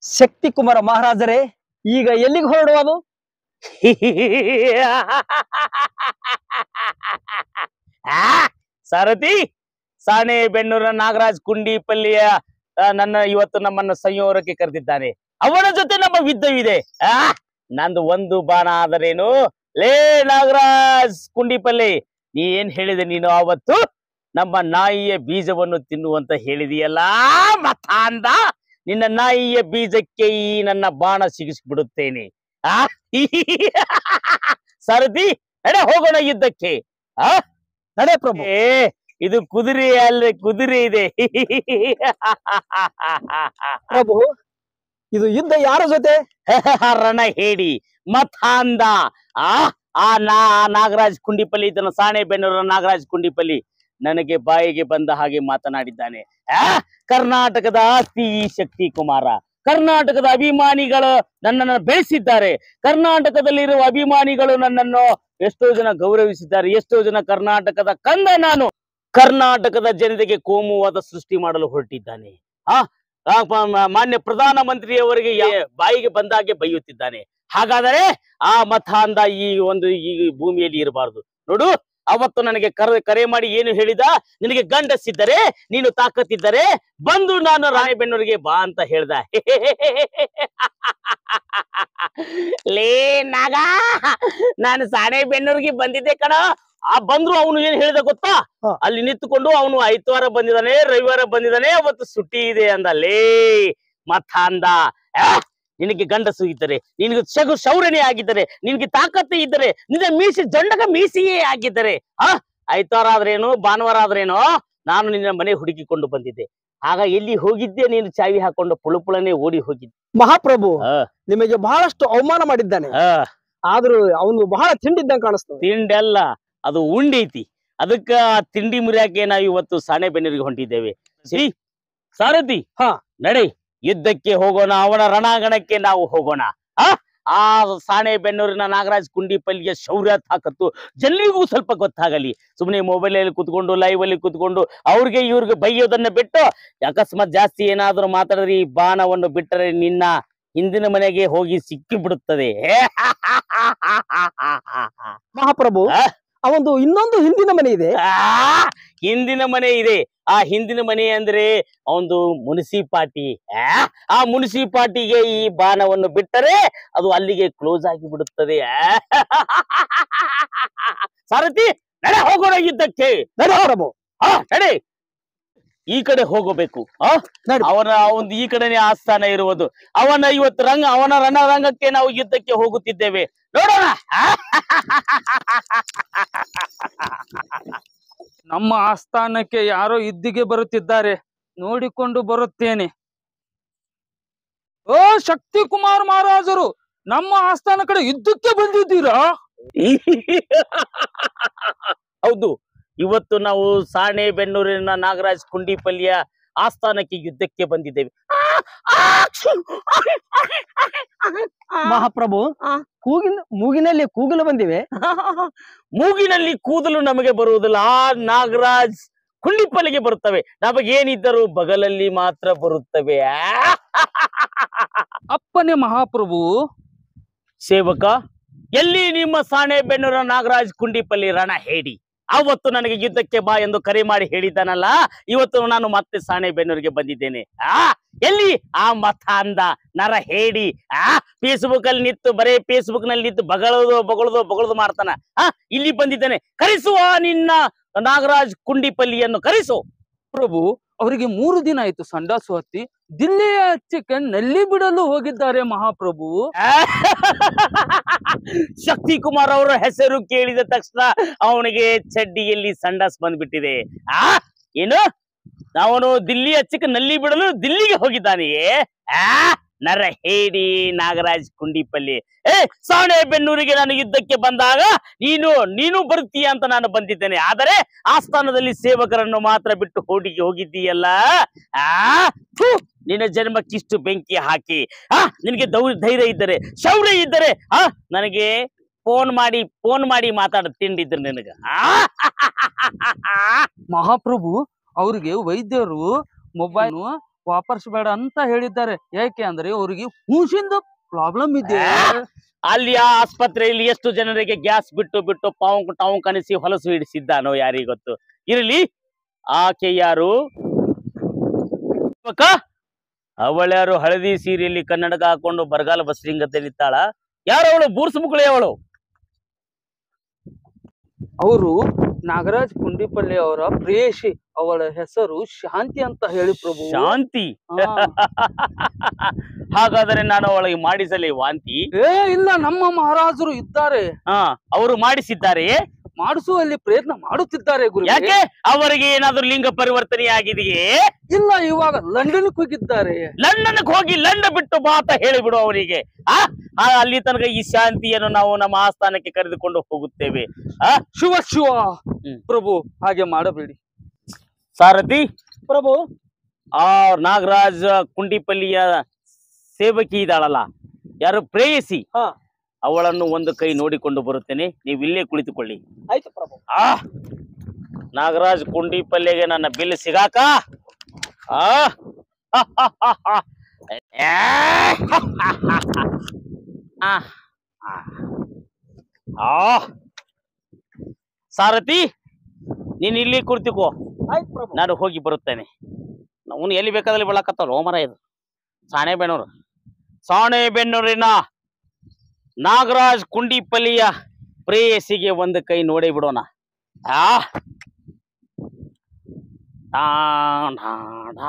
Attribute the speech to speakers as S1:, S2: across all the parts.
S1: ಶಕ್ತಿ ಕುಮಾರ ಮಹಾರಾಜರೇ ಈಗ ಎಲ್ಲಿಗೆ ಹೊರಡುವುದು
S2: ಆ, ಸಾರಥಿ ಸಾಣೆ ಬೆನ್ನೂರ ನಾಗರಾಜ್ ಕುಂಡಿಪಲ್ಲಿಯ ಆ, ನನ್ನ ಇವತ್ತು ನಮ್ಮನ್ನ ಸಂಯೋಗಕ್ಕೆ ಕರೆದಿದ್ದಾನೆ ಅವನ ಜೊತೆ ನಮ್ಮ ಯುದ್ಧವಿದೆ ಆ ನಂದು ಒಂದು ಬಾಣ ಆದರೇನು ಲೇ ನಾಗರಾಜ್ ಕುಂಡಿಪಲ್ಲಿ ನೀ ಏನ್ ಹೇಳಿದೆ ನೀನು ಅವತ್ತು ನಮ್ಮ ನಾಯಿಯ ಬೀಜವನ್ನು ತಿನ್ನುವಂತ ಹೇಳಿದೆಯಲ್ಲ ಮತ ಅಂದ ನಿನ್ನ ನಾಯಿಯ ಬೀಜಕ್ಕೆ ಈ ನನ್ನ ಬಾಣ ಸಿಗಿಸ್ಬಿಡುತ್ತೇನೆ ಆ ಸಾರಥಿ ನಡೆ ಹೋಗೋಣ ಯುದ್ಧಕ್ಕೆ ಆ
S1: ನಡೆ ಪ್ರಭು
S2: ಏ ಇದು ಕುದುರೆ ಅಲ್ವೇ ಕುದುರೆ ಇದೆ
S1: ಪ್ರಭು ಇದು ಯುದ್ಧ ಯಾರ ಜೊತೆ
S2: ರಣ ಹೇಳಿ ಮತಾಂದ ಆ ಆ ನಾ ನಾಗರಾಜ್ ಕುಂಡಿಪಲ್ಲಿ ಇದನ್ನ ಸಾಣೆ ಬೆನ್ನೂರ ನಾಗರಾಜ್ ಕುಂಡಿಪಲ್ಲಿ ನನಗೆ ಬಾಯಿಗೆ ಬಂದ ಹಾಗೆ ಮಾತನಾಡಿದ್ದಾನೆ ಆ ಕರ್ನಾಟಕದ ಆಸ್ತಿ ಈ ಶಕ್ತಿ ಕುಮಾರ ಕರ್ನಾಟಕದ ಅಭಿಮಾನಿಗಳು ನನ್ನನ್ನು ಬೆಳೆಸಿದ್ದಾರೆ ಕರ್ನಾಟಕದಲ್ಲಿರುವ ಅಭಿಮಾನಿಗಳು ನನ್ನನ್ನು ಎಷ್ಟೋ ಜನ ಗೌರವಿಸಿದ್ದಾರೆ ಎಷ್ಟೋ ಜನ ಕರ್ನಾಟಕದ ಕಂದ ನಾನು ಕರ್ನಾಟಕದ ಜನತೆಗೆ ಕೋಮುವಾದ ಸೃಷ್ಟಿ ಮಾಡಲು ಹೊರಟಿದ್ದಾನೆ ಆ ಆ ಪ- ಮ- ಮಾನ್ಯ ಪ್ರಧಾನ ಮಂತ್ರಿಯವರಿಗೆ ಯಾ- ಬಾಯಿಗೆ ಬಂದಾಗೆ ಬೈಯುತ್ತಿದ್ದಾನೆ ಹಾಗಾದರೆ ಆ ಮತಾಂಧ ಈ ಒಂದು ಈ ಭೂಮಿಯಲ್ಲಿ ಇರಬಾರದು ನೋಡು ಅವತ್ತು ನನಗೆ ಕರೆ ಕರೆ ಮಾಡಿ ಏನು ಹೇಳಿದ ನಿನಗೆ ಗಂಡಸಿದ್ದರೆ ನೀನು ತಾಕತ್ತಿದ್ದರೆ ಬಂದು ನಾನು ರಾಣಿಬೆನ್ನೂರಿಗೆ ಬಾ ಅಂತ ಹೇಳ್ದ ಲೇ ನಾಗ ನಾನು ಸಾಣೆಬೆನ್ನೂರಿಗೆ ಬಂದಿದ್ದೆ ಕಣ ಆ ಬಂದ್ರು ಅವನು ಏನ್ ಹೇಳಿದ ಗೊತ್ತಾ
S1: ಹ.
S2: ಅಲ್ಲಿ ನಿಂತುಕೊಂಡು ಅವನು ಐತವಾರ ಬಂದಿದ್ದಾನೆ ರವಿವಾರ ಬಂದಿದ್ದಾನೆ ಅವತ್ತು ಸುಟ್ಟಿ ಇದೆ ಅಂದ ಲೇ ಮತ್ತ ಅಂದ ಆ, ನಿನಗೆ ಗಂಡಸು ಇದ್ದರೆ ನಿನಗೆ ಶಗು ಶೌರ್ಯನೇ ಆಗಿದ್ದರೆ ನಿನಗೆ ತಾಕತ್ತು ಇದ್ದರೆ ನಿನ್ನ ಮೀಸಿ ಜೊಂಡಗ ಮೀಸಿಯೇ ಆಗಿದ್ದರೆ ಆ ಐತವಾರ ಆದ್ರೇನು ಭಾನುವಾರ ಆದ್ರೇನು ನಾನು ನಿನ್ನ ಮನೆ ಹುಡುಕಿಕೊಂಡು ಬಂದಿದ್ದೆ ಆಗ ಎಲ್ಲಿ ಹೋಗಿದ್ದೆ ನೀನು ಚಾವಿ ಹಾಕೊಂಡು ಪುಳುಪುಳನೆ ಓಡಿ ಹೋಗಿದ್ದೆ
S1: ಮಹಾಪ್ರಭು
S2: ಆ,
S1: ನಿಮಗೆ ಬಹಳಷ್ಟು ಅವಮಾನ ಮಾಡಿದ್ದಾನೆ
S2: ಆ,
S1: ಆದ್ರೂ ಅವನು ಬಹಳ ತಿಂಡಿದ್ದಂಗೆ ಕಾಣಿಸ್ತದೆ
S2: ತಿಂಡಿ ಅಲ್ಲ ಅದು ಉಂಡಿ ಐತಿ ಅದಕ್ಕ ಆ ತಿಂಡಿ ಮುರಿಯಾಕೆ ನಾವು ಇವತ್ತು ಸಾಣೆ ಬೆನ್ನೂರಿಗೆ ಹೊಂಟಿದ್ದೇವೆ ಸರಿ ಸಾರಥಿ
S1: ಹಾ.
S2: ನಡೆ ಯುದ್ಧಕ್ಕೆ ಹೋಗೋಣ ಅವನ ರಣಾಂಗಣಕ್ಕೆ ನಾವು ಹೋಗೋಣ ಆ ಆ ಸಾಣೆ ಬೆನ್ನೂರಿನ ನಾಗರಾಜ್ ಕುಂಡಿಪಲ್ಲಿಯ ಶೌರ್ಯ ತಾಕತ್ತು ಜಲ್ಲಿಗೂ ಸ್ವಲ್ಪ ಗೊತ್ತಾಗಲಿ ಸುಮ್ಮನೆ ಮೊಬೈಲ್ ಅಲ್ಲಿ ಕುತ್ಕೊಂಡು ಲೈವ್ ಅಲ್ಲಿ ಕುತ್ಕೊಂಡು ಅವ್ರಿಗೆ ಇವ್ರಿಗೆ ಬೈಯೋದನ್ನ ಬಿಟ್ಟು ಅಕಸ್ಮಾತ್ ಜಾಸ್ತಿ ಏನಾದ್ರೂ ಮಾತಾಡಿದ್ರೆ ಈ ಬಾಣವನ್ನು ಬಿಟ್ಟರೆ ನಿನ್ನ ಹಿಂದಿನ ಮನೆಗೆ ಹೋಗಿ ಸಿಕ್ಕಿ ಬಿಡುತ್ತದೆ
S1: ಮಹಾಪ್ರಭು
S2: ಆ?
S1: ಅವನು ಇನ್ನೊಂದು ಹಿಂದಿನ ಮನೆ ಇದೆ
S2: ಆ, ಹಿಂದಿನ ಮನೆ ಇದೆ ಆ ಹಿಂದಿನ ಮನೆ ಅಂದ್ರೆ ಒಂದು ಮುನ್ಸಿಪಾಟಿ ಆ, ಆ ಮುನ್ಸಿಪಾಟಿಗೆ ಈ ಬಾಣವನ್ನು ಬಿಟ್ಟರೆ ಅದು ಅಲ್ಲಿಗೆ ಕ್ಲೋಸ್ ಆಗಿ ಬಿಡುತ್ತದೆ ಆ. ಸಾರಥಿ ನಡೆ ಹೋಗೋಣ ಯುದ್ಧಕ್ಕೆ
S1: ನಡೆ ಪ್ರಭು
S2: ಆ, ನಡೆ ಈ ಕಡೆ ಹೋಗಬೇಕು ಆ
S1: ನಡೆ.
S2: ಅವನ ಒಂದು ಈ ಕಡೆನೆ ಆಸ್ಥಾನ ಇರುವುದು ಅವನ ಇವತ್ತು ರಂಗ ಅವನ ರಣರಂಗಕ್ಕೆ ನಾವು ಯುದ್ಧಕ್ಕೆ ಹೋಗುತ್ತಿದ್ದೇವೆ ನೋಡೋಣ ಆ?
S3: ನಮ್ಮ ಆಸ್ಥಾನಕ್ಕೆ ಯಾರೋ ಇದ್ದಿಗೆ ಬರುತ್ತಿದ್ದಾರೆ ನೋಡಿಕೊಂಡು ಬರುತ್ತೇನೆ ಓ ಶಕ್ತಿ ಕುಮಾರ್ ಮಹಾರಾಜರು ನಮ್ಮ ಆಸ್ಥಾನ ಕಡೆ ಯುದ್ಧಕ್ಕೆ ಬಂದಿದ್ದೀರಾ
S2: ಹೌದು ಇವತ್ತು ನಾವು ಸಾಣೆ ಬೆನ್ನೂರಿನ ನಾಗರಾಜ್ ಕುಂಡಿಪಲ್ಲಿಯ ಆಸ್ಥಾನಕ್ಕೆ ಯುದ್ಧಕ್ಕೆ ಬಂದಿದ್ದೇವೆ
S1: ಮಹಾಪ್ರಭು
S2: ಆ.
S1: ಕೂಗಿನ ಮೂಗಿನಲ್ಲಿ ಕೂಗಲು ಬಂದಿವೆ
S2: ಮೂಗಿನಲ್ಲಿ ಕೂದಲು ನಮಗೆ ಬರುವುದಿಲ್ಲ ಆ ನಾಗರಾಜ್ ಕುಂಡಿಪಲ್ಲಿಗೆ ಬರುತ್ತವೆ ನಮಗೇನಿದ್ದರೂ ಬಗಲಲ್ಲಿ ಮಾತ್ರ ಬರುತ್ತವೆ ಆ?
S3: ಅಪ್ಪನೇ ಮಹಾಪ್ರಭು
S2: ಸೇವಕ ಎಲ್ಲಿ ನಿಮ್ಮ ಸಾಣೆ ಬೆನ್ನೂರ ನಾಗರಾಜ್ ಕುಂಡಿಪಲ್ಲಿ ರಣ ಹೇಳಿ ಅವತ್ತು ನನಗೆ ಯುದ್ಧಕ್ಕೆ ಬಾ ಎಂದು ಕರೆ ಮಾಡಿ ಹೇಳಿದ್ದಾನಲ್ಲ ಇವತ್ತು ನಾನು ಮತ್ತೆ ಸಾಣೆ ಬೆನ್ನೂರಿಗೆ ಬಂದಿದ್ದೇನೆ ಆ ಎಲ್ಲಿ ಆ ಮತ ಅಂದ ನರ ಹೇಳಿ ಆ ಫೇಸ್ಬುಕ್ ಅಲ್ಲಿ ನಿಂತು ಬರೇ ಫೇಸ್ಬುಕ್ ನಲ್ಲಿ ನಿಂತು ಬಗಳದು ಬಗಳದು ಬಗಳದು ಮಾಡ್ತಾನ ಆ ಇಲ್ಲಿ ಬಂದಿದ್ದೇನೆ ಕರೆಸುವ ನಿನ್ನ ನಾಗರಾಜ್ ಕುಂಡಿಪಲ್ಲಿಯನ್ನು ಕರೆಸು
S3: ಪ್ರಭು ಅವರಿಗೆ ಮೂರು ದಿನ ಆಯ್ತು ಸಂಡಾಸು ಹತ್ತಿ ದಿಲ್ಲಿಯ ಹಚ್ಚಿಕೆ ನಲ್ಲಿ ಬಿಡಲು ಹೋಗಿದ್ದಾರೆ ಮಹಾಪ್ರಭು
S2: ಶಕ್ತಿ ಕುಮಾರ್ ಅವರ ಹೆಸರು ಕೇಳಿದ ತಕ್ಷಣ ಅವನಿಗೆ ಚಡ್ಡಿಯಲ್ಲಿ ಸಂಡಾಸ್ ಬಂದ್ಬಿಟ್ಟಿದೆ ಆ ಏನು ಅವನು ದಿಲ್ಲಿ ಹಚ್ಚಕ್ಕೆ ನಲ್ಲಿ ಬಿಡಲು ದಿಲ್ಲಿಗೆ ಹೋಗಿದ್ದಾನೆಯೇ ಆ ನರ ಹೇಡಿ ನಾಗರಾಜ್ ಕುಂಡಿಪಲ್ಲಿ ಏ ಸಾಣೆ ಬೆನ್ನೂರಿಗೆ ನಾನು ಯುದ್ಧಕ್ಕೆ ಬಂದಾಗ ನೀನು ನೀನು ಬರ್ತೀಯ ಅಂತ ನಾನು ಬಂದಿದ್ದೇನೆ ಆದರೆ ಆಸ್ಥಾನದಲ್ಲಿ ಸೇವಕರನ್ನು ಮಾತ್ರ ಬಿಟ್ಟು ಹೋಡಿಗೆ ಹೋಗಿದ್ದೀಯಲ್ಲ ಆ ಥು, ನಿನ್ನ ಜನ್ಮಕ್ಕಿಷ್ಟು ಬೆಂಕಿ ಹಾಕಿ ಆ ನಿನಗೆ ದೌ ಧೈರ್ಯ ಇದ್ದರೆ ಶೌರ್ಯ ಇದ್ದರೆ ಆ ನನಗೆ ಫೋನ್ ಮಾಡಿ ಫೋನ್ ಮಾಡಿ ಮಾತಾಡ ತಿಂಡಿದ್ರು ನಿನಗ ಆ?
S3: ಮಹಾಪ್ರಭು ಅವ್ರಿಗೆ ವೈದ್ಯರು ಮೊಬೈಲ್ ವಾಪರ್ಸ್ಬೇಡ ಅಂತ ಹೇಳಿದ್ದಾರೆ ಯಾಕೆ ಅಂದ್ರೆ ಅವರಿಗೆ ಹೂಸಿಂದ ಪ್ರಾಬ್ಲಮ್ ಇದೆ
S2: ಅಲ್ಲಿ ಆ ಆಸ್ಪತ್ರೆಯಲ್ಲಿ ಎಷ್ಟು ಜನರಿಗೆ ಗ್ಯಾಸ್ ಬಿಟ್ಟು ಬಿಟ್ಟು ಪಾವು ಟಾವು ಕನಿಸಿ ಹೊಲಸು ಹಿಡಿಸಿದ್ದಾನೋ ಯಾರಿಗ್ ಗೊತ್ತು ಇರಲಿ ಆಕೆ ಯಾರು ಅಕ್ಕ ಅವಳ್ಯಾರು ಹಳದಿ ಸೀರೆಯಲ್ಲಿ ಕನ್ನಡಕ ಹಾಕೊಂಡು ಬರಗಾಲ ಬಸ್ರಿಂಗತ್ತೆ ನಿಂತಾಳ ಯಾರು ಅವಳು ಬೂರ್ಸ್ ಮುಕ್ಕಳಿ ಅವಳು
S3: ಅವರು ನಾಗರಾಜ್ ಕುಂಡಿಪಲ್ಲಿ ಅವರ ಪ್ರೇಯಸಿ ಅವಳ ಹೆಸರು ಶಾಂತಿ ಅಂತ ಹೇಳಿ ಪ್ರಭು
S2: ಶಾಂತಿ
S3: ಹಾ.
S2: ಹಾಗಾದರೆ ನಾನು ಅವಳಿಗೆ ಮಾಡಿಸಲಿ ವಾಂತಿ
S3: ಏ ಇಲ್ಲ ನಮ್ಮ ಮಹಾರಾಜರು ಇದ್ದಾರೆ
S2: ಹಾ ಅವರು ಮಾಡಿಸಿದ್ದಾರೆಯೇ
S3: ಮಾಡಿಸುವಲ್ಲಿ ಪ್ರಯತ್ನ ಮಾಡುತ್ತಿದ್ದಾರೆ ಗುರು
S2: ಯಾಕೆ ಅವರಿಗೆ ಏನಾದ್ರೂ ಲಿಂಗ ಪರಿವರ್ತನೆ ಆಗಿದೆಯೇ
S3: ಇಲ್ಲ ಇವಾಗ ಲಂಡನ್ ಹೋಗಿದ್ದಾರೆ
S2: ಲಂಡನ್ಗೆ ಹೋಗಿ ಲಂಡ ಬಿಟ್ಟು ಮಾತ ಹೇಳಿಬಿಡು ಅವರಿಗೆ ಆ ಆ, ಅಲ್ಲಿ ತನಕ ಈ ಶಾಂತಿಯನ್ನು ನಾವು ನಮ್ಮ ಆಸ್ಥಾನಕ್ಕೆ ಕರೆದುಕೊಂಡು ಹೋಗುತ್ತೇವೆ ಆ
S3: ಶಿವ ಶಿವ
S2: ಹ್ಮ್.
S3: ಪ್ರಭು ಹಾಗೆ ಮಾಡಬೇಡಿ
S2: ಸಾರಥಿ
S1: ಪ್ರಭು
S2: ಆ ನಾಗರಾಜ್ ಕುಂಡಿಪಲ್ಲಿಯ ಸೇವಕಿ ಇದ್ದಾಳಲ್ಲ ಯಾರು ಪ್ರೇಯಸಿ
S1: ಹಾ.
S2: ಅವಳನ್ನು ಒಂದು ಕೈ ನೋಡಿಕೊಂಡು ಬರುತ್ತೇನೆ ನೀವು ಇಲ್ಲೇ ಕುಳಿತುಕೊಳ್ಳಿ
S1: ಆಯ್ತು ಪ್ರಭು
S2: ಆ ನಾಗರಾಜ್ ಕುಂಡಿಪಲ್ಲೆಗೆ ನನ್ನ ಬಿಲ್ ಸಿಗಾಕ ಆ ಆ. ಆ. ಸಾರಥಿ ನೀನ್ ಇಲ್ಲಿ ಕುರ್ತಿಕೋ
S1: ಆಯ್ತು ಪ್ರಭು
S2: ನಾನು ಹೋಗಿ ಬರುತ್ತೇನೆ ಅವನು ಎಲ್ಲಿ ಬೇಕಾದಲ್ಲಿ ಬೆಳಕತ್ತಲ್ಲ ಮರ ಇದು ಸಾಣೆಬೆನ್ನೂರು ಸಾಣೆಬೆನ್ನೂರಿನ ನಾಗರಾಜ್ ಕುಂಡಿಪಲ್ಲಿಯ ಪ್ರೇಯಸಿಗೆ ಒಂದು ಕೈ ನೋಡೇ ಬಿಡೋಣ ಆ ಡಾ, ಡಾ, ಡಾ.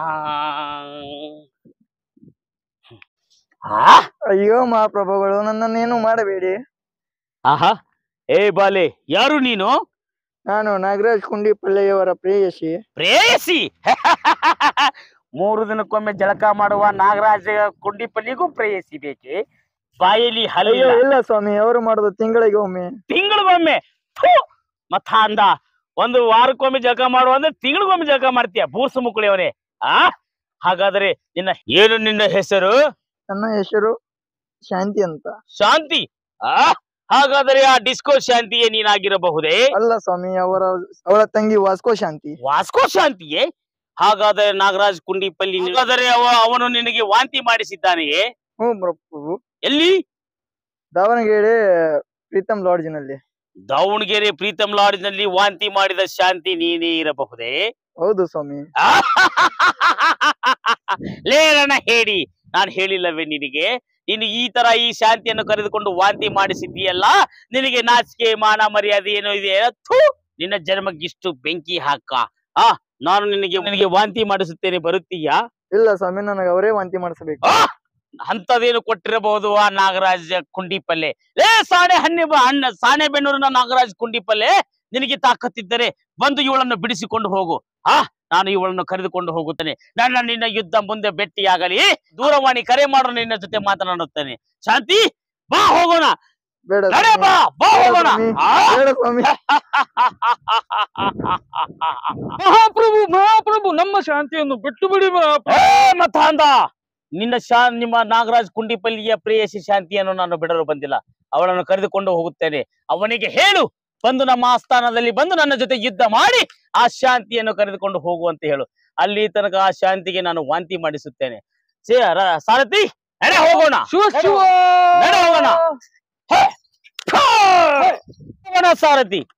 S2: ಆ?
S1: ಅಯ್ಯೋ ಮಹಾಪ್ರಭುಗಳು ನನ್ನನ್ನೇನು ಮಾಡಬೇಡಿ
S2: ಆಹಾ ಏ ಬಾಲೆ ಯಾರು ನೀನು
S1: ನಾನು ನಾಗರಾಜ್ ಕುಂಡಿಪಲ್ಲೆಯವರ ಪ್ರೇಯಸಿ
S2: ಪ್ರೇಯಸಿ ಮೂರು ದಿನಕ್ಕೊಮ್ಮೆ ಜಳಕ ಮಾಡುವ ನಾಗರಾಜ ಕುಂಡಿಪಲ್ಲಿಗೂ ಪ್ರೇಯಸಿ ಬೇಕೆ ಬಾಯಲ್ಲಿ
S1: ಅಯ್ಯೋ
S2: ಹಲಿಲ್ಲ
S1: ಇಲ್ಲ ಸ್ವಾಮಿ ಅವರು ಮಾಡೋದು ತಿಂಗಳಿಗೆ ಒಮ್ಮೆ
S2: ತಿಂಗಳಿಗೊಮ್ಮೆ ಥು, ಮತ್ತ ಅಂದ ಒಂದು ವಾರಕ್ಕೊಮ್ಮೆ ಜಳಕ ಮಾಡುವ ಅಂದ್ರೆ ತಿಂಗಳಿಗೊಮ್ಮೆ ಜಳಕ ಮಾಡ್ತೀಯ ಬೂರ್ಸು ಮುಕ್ಕಳಿಯವನೇ ಆ ಹಾಗಾದ್ರೆ ನಿನ್ನ ಏನು ನಿನ್ನ ಹೆಸರು
S1: ನನ್ನ ಹೆಸರು ಶಾಂತಿ ಅಂತ
S2: ಶಾಂತಿ ಆ ಹಾಗಾದರೆ ಆ ಡಿಸ್ಕೋ ಶಾಂತಿಯೇ ನೀನಾಗಿರಬಹುದೇ
S1: ಅಲ್ಲ ಸ್ವಾಮಿ ಅವರ ಅವಳ ತಂಗಿ ವಾಸ್ಕೋ ಶಾಂತಿ
S2: ವಾಸ್ಕೋ ಶಾಂತಿಯೇ ಹಾಗಾದರೆ ನಾಗರಾಜ್ ಕುಂಡಿಪಲ್ಲಿ ಹಾಗಾದರೆ ಅವ ಅವನು ನಿನಗೆ ವಾಂತಿ ಮಾಡಿಸಿದ್ದಾನೆಯೇ
S1: ಹ್ಞೂ ಪ್ರಭು
S2: ಎಲ್ಲಿ
S1: ದಾವಣಗೆರೆ ಪ್ರೀತಮ್ ಲಾಡ್ಜ್ನಲ್ಲಿ
S2: ದಾವಣಗೆರೆ ಪ್ರೀತಮ್ ಲಾಡ್ಜ್ನಲ್ಲಿ ವಾಂತಿ ಮಾಡಿದ ಶಾಂತಿ ನೀನೇ ಇರಬಹುದೇ
S1: ಹೌದು ಸ್ವಾಮಿ
S2: ಲೇರನ ಹೇಳಿ ನಾನು ಹೇಳಿಲ್ಲವೇ ನಿನಗೆ ನೀನು ಈ ತರ ಈ ಶಾಂತಿಯನ್ನು ಕರೆದುಕೊಂಡು ವಾಂತಿ ಮಾಡಿಸಿದ್ದೀಯಲ್ಲ ನಿನಗೆ ನಾಚಿಕೆ ಮಾನ ಮರ್ಯಾದೆ ಏನೋ ಇದೆ ಥು ನಿನ್ನ ಜನ್ಮಕ್ಕಿಷ್ಟು ಬೆಂಕಿ ಹಾಕ ಆ ನಾನು ನಿನಗೆ ನಿನಗೆ ವಾಂತಿ ಮಾಡಿಸುತ್ತೇನೆ ಬರುತ್ತೀಯಾ
S1: ಇಲ್ಲ ಸ್ವಾಮಿ ನನಗೆ ಅವರೇ ವಾಂತಿ ಮಾಡಿಸಬೇಕು
S2: ಆ ಅಂತದೇನು ಕೊಟ್ಟಿರಬಹುದು ಆ ನಾಗರಾಜ ಕುಂಡಿಪಲ್ಲೆ ಲೇ ಸಾಣೆ ಹಣ್ಣೆ ಬ- ಹಣ್ಣ ಸಾಣೆ ಬೆನ್ನೂರಿನ ನಾಗರಾಜ್ ಕುಂಡಿಪಲ್ಲೆ ನಿನಗೆ ತಾಕತ್ತಿದ್ದರೆ ಬಂದು ಇವಳನ್ನು ಬಿಡಿಸಿಕೊಂಡು ಹೋಗು ಆ ನಾನು ಇವಳನ್ನು ಕರೆದುಕೊಂಡು ಹೋಗುತ್ತೇನೆ ನನ್ನ ನಿನ್ನ ಯುದ್ಧ ಮುಂದೆ ಭೇಟಿಯಾಗಲಿ ದೂರವಾಣಿ ಕರೆ ಮಾಡೋ ನಿನ್ನ ಜೊತೆ ಮಾತನಾಡುತ್ತೇನೆ ಶಾಂತಿ ಬಾ ಹೋಗೋಣ
S1: ಬೇಡ
S2: ನಡೆ
S1: ಸ್ವಾಮಿ.
S2: ಬಾ ಬಾ ಹೋಗೋಣ ಆ?
S1: ಬೇಡ ಸ್ವಾಮಿ
S3: ಮಹಾಪ್ರಭು ಮಹಾಪ್ರಭು ನಮ್ಮ ಶಾಂತಿಯನ್ನು ಬಿಟ್ಟು ಬಿಡಿ ಮಹಾಪ್ರಭು
S2: ಏ ಮತ್ತ ಅಂದ ನಿನ್ನ ಶಾ ನಿಮ್ಮ ನಾಗರಾಜ್ ಕುಂಡಿಪಲ್ಲಿಯ ಪ್ರೇಯಸಿ ಶಾಂತಿಯನ್ನು ನಾನು ಬಿಡಲು ಬಂದಿಲ್ಲ ಅವಳನ್ನು ಕರೆದುಕೊಂಡು ಹೋಗುತ್ತೇನೆ ಅವನಿಗೆ ಹೇಳು ಬಂದು ನಮ್ಮ ಆಸ್ಥಾನದಲ್ಲಿ ಬಂದು ನನ್ನ ಜೊತೆ ಯುದ್ಧ ಮಾಡಿ ಆ ಶಾಂತಿಯನ್ನು ಕರೆದುಕೊಂಡು ಹೋಗು ಅಂತ ಹೇಳು ಅಲ್ಲಿ ತನಕ ಆ ಶಾಂತಿಗೆ ನಾನು ವಾಂತಿ ಮಾಡಿಸುತ್ತೇನೆ ಸೇ ರ- ಸಾರಥಿ ನಡೆ ಹೋಗೋಣ
S3: ಶಿವ ಶಿವ
S2: ನಡೆ ಹೋಗೋಣ. ಹೋಗೋಣ ಸಾರಥಿ